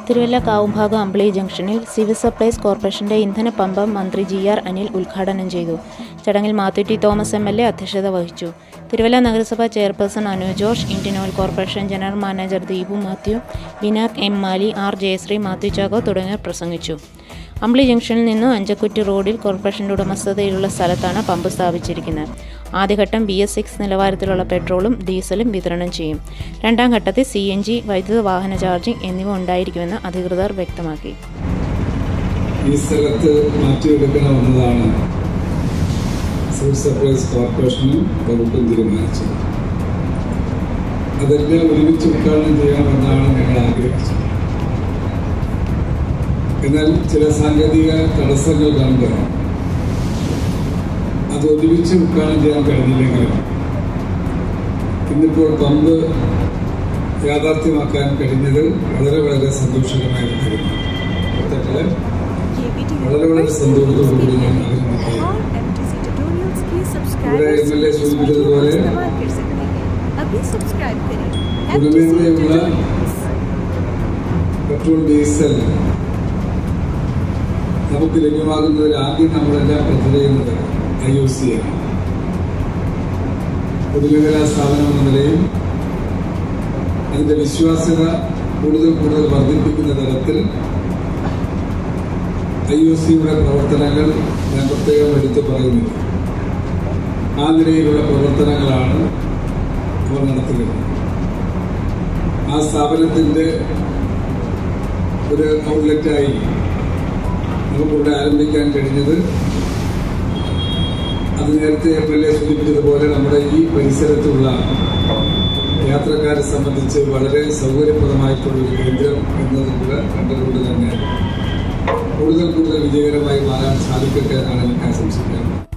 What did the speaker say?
തിരുവല്ല കാവുംഭാഗം അമ്പിളി ജംഗ്ഷനിൽ civil supplies കോർപ്പറേഷന്റെ ഇന്ധന പമ്പ് മന്ത്രി ജി ആർ അനിൽ ഉദ്ഘാടനം ചെയ്തു ചടങ്ങിൽ Mathew T Thomas M L A അധ്യക്ഷത വഹിച്ചു തിരുവല്ല നഗരസഭ chairperson Anu George Indian Oil Corporation general manager Deepu Mathew ബിനാക് എം മാലി ആർ ജയശ്രീ മാത്യു ചാക്കോ തുടങ്ങിയവർ പ്രസംഗിച്ചു അമ്പിളി ജംഗ്ഷനിൽ നിന്നും അഞ്ചക്കുറ്റി റോഡിൽ കോർപ്പറേഷന്റെ ഉടമസ്ഥതയിലുള്ള സ്ഥലത്താണ് പമ്പ് സ്ഥാപിച്ചിരിക്കുന്നത് ആദ്യഘട്ടം ബി എസ് സിക്സ് നിലവാരത്തിലുള്ള പെട്രോളും ഡീസലും വിതരണം ചെയ്യും രണ്ടാം ഘട്ടത്തിൽ സി എൻ ജി വൈദ്യുത വാഹന ചാർജിംഗ് എന്നിവ ഉണ്ടായിരിക്കുമെന്ന് അധികൃതർ വ്യക്തമാക്കി ഈ സ്ഥലത്ത് മാറ്റിയെടുക്കണമെന്നതാണ് സിവിൽ സപ്ലൈസ് കോർപ്പറേഷനും വകുപ്പും തീരുമാനിച്ചത് അതെല്ലാം ഒരുമിച്ച് ഉദ്ഘാടനം ചെയ്യണമെന്നാണ് ഞങ്ങൾ ആഗ്രഹിച്ചത് എന്നാൽ ചില സാങ്കേതിക തടസ്സങ്ങൾ കണ്ട് അത് ഒരുമിച്ച് ഉദ്ഘാടനം ചെയ്യാൻ കഴിഞ്ഞില്ലെങ്കിലും ഇന്നിപ്പോൾ പമ്പ് യാഥാർത്ഥ്യമാക്കാൻ കഴിഞ്ഞത് വളരെ വളരെ സന്തോഷകരമായ ഒരു കാര്യമാണ് സത്യത്തില് വളരെ വളരെ സന്തോഷത്തോടുകൂടി ഞാൻ അഭിനന്ദിക്കുകയാണ് ഇവിടെ എം എൽ എ സൂചിപ്പിച്ചതുപോലെ ഗുണമേന്മയുള്ള പെട്രോൾ ഡീസൽ നമുക്ക് ലഭ്യമാകുന്നതിൽ ആദ്യം നമ്മളെല്ലാം പദ്ധതി ചെയ്യുന്നത് ഐ ഒ സി ആണ് പൊതുമേഖലാ സ്ഥാപനം എന്ന നിലയിൽ അതിന്റെ വിശ്വാസ്യത കൂടുതൽ കൂടുതൽ വർദ്ധിപ്പിക്കുന്ന തരത്തിൽ ഐ ഒ സിയുടെ പ്രവർത്തനങ്ങൾ ഞാൻ പ്രത്യേകം എടുത്തു പറയുന്നില്ല ആ നിലയിലുള്ള പ്രവർത്തനങ്ങളാണ് അവർ നടത്തുന്നത് ആ സ്ഥാപനത്തിന്റെ ഒരു ഔട്ട്ലെറ്റായി നമുക്കിവിടെ ആരംഭിക്കാൻ കഴിഞ്ഞത് അത് നേരത്തെ എം എൽ എ സൂചിപ്പിച്ചതുപോലെ നമ്മുടെ ഈ പരിസരത്തുള്ള യാത്രക്കാരെ സംബന്ധിച്ച് വളരെ സൗകര്യപ്രദമായിട്ടുള്ള ഒരു കേന്ദ്രം എന്നത് കൂടെ കണ്ടുകൊണ്ട് തന്നെ കൂടുതൽ കൂടുതൽ വിജയകരമായി മാറാൻ സാധിക്കട്ടെ എന്നാണ് എനിക്ക് ആശംസിക്കുന്നത്